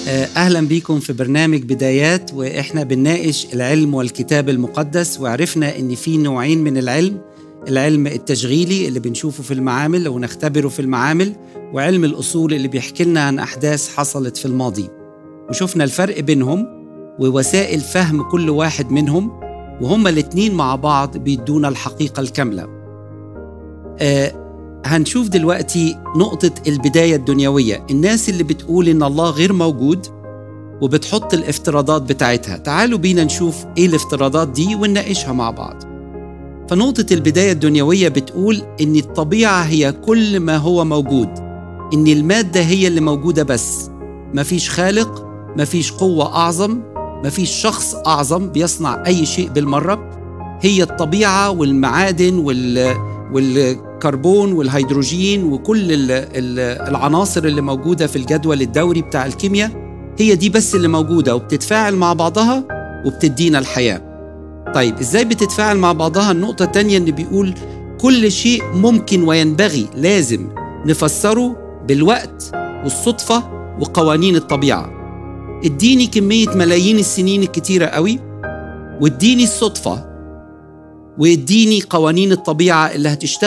اهلا بيكم في برنامج بدايات واحنا بنناقش العلم والكتاب المقدس وعرفنا ان في نوعين من العلم العلم التشغيلي اللي بنشوفه في المعامل ونختبره في المعامل وعلم الاصول اللي بيحكي لنا عن احداث حصلت في الماضي وشفنا الفرق بينهم ووسائل فهم كل واحد منهم وهما الاتنين مع بعض بيدونا الحقيقة الكاملة آه هنشوف دلوقتي نقطة البداية الدنيوية الناس اللي بتقول إن الله غير موجود وبتحط الافتراضات بتاعتها تعالوا بينا نشوف إيه الافتراضات دي ونناقشها مع بعض فنقطة البداية الدنيوية بتقول إن الطبيعة هي كل ما هو موجود إن المادة هي اللي موجودة بس مفيش خالق مفيش قوة أعظم مفيش شخص أعظم بيصنع أي شيء بالمرة هي الطبيعة والمعادن وال... والكربون والهيدروجين وكل ال... ال... العناصر اللي موجودة في الجدول الدوري بتاع الكيمياء هي دي بس اللي موجودة وبتتفاعل مع بعضها وبتدينا الحياة طيب إزاي بتتفاعل مع بعضها النقطة التانية إن بيقول كل شيء ممكن وينبغي لازم نفسره بالوقت والصدفة وقوانين الطبيعة اديني كمية ملايين السنين الكتيرة قوي واديني الصدفة واديني قوانين الطبيعة اللي هتشتغل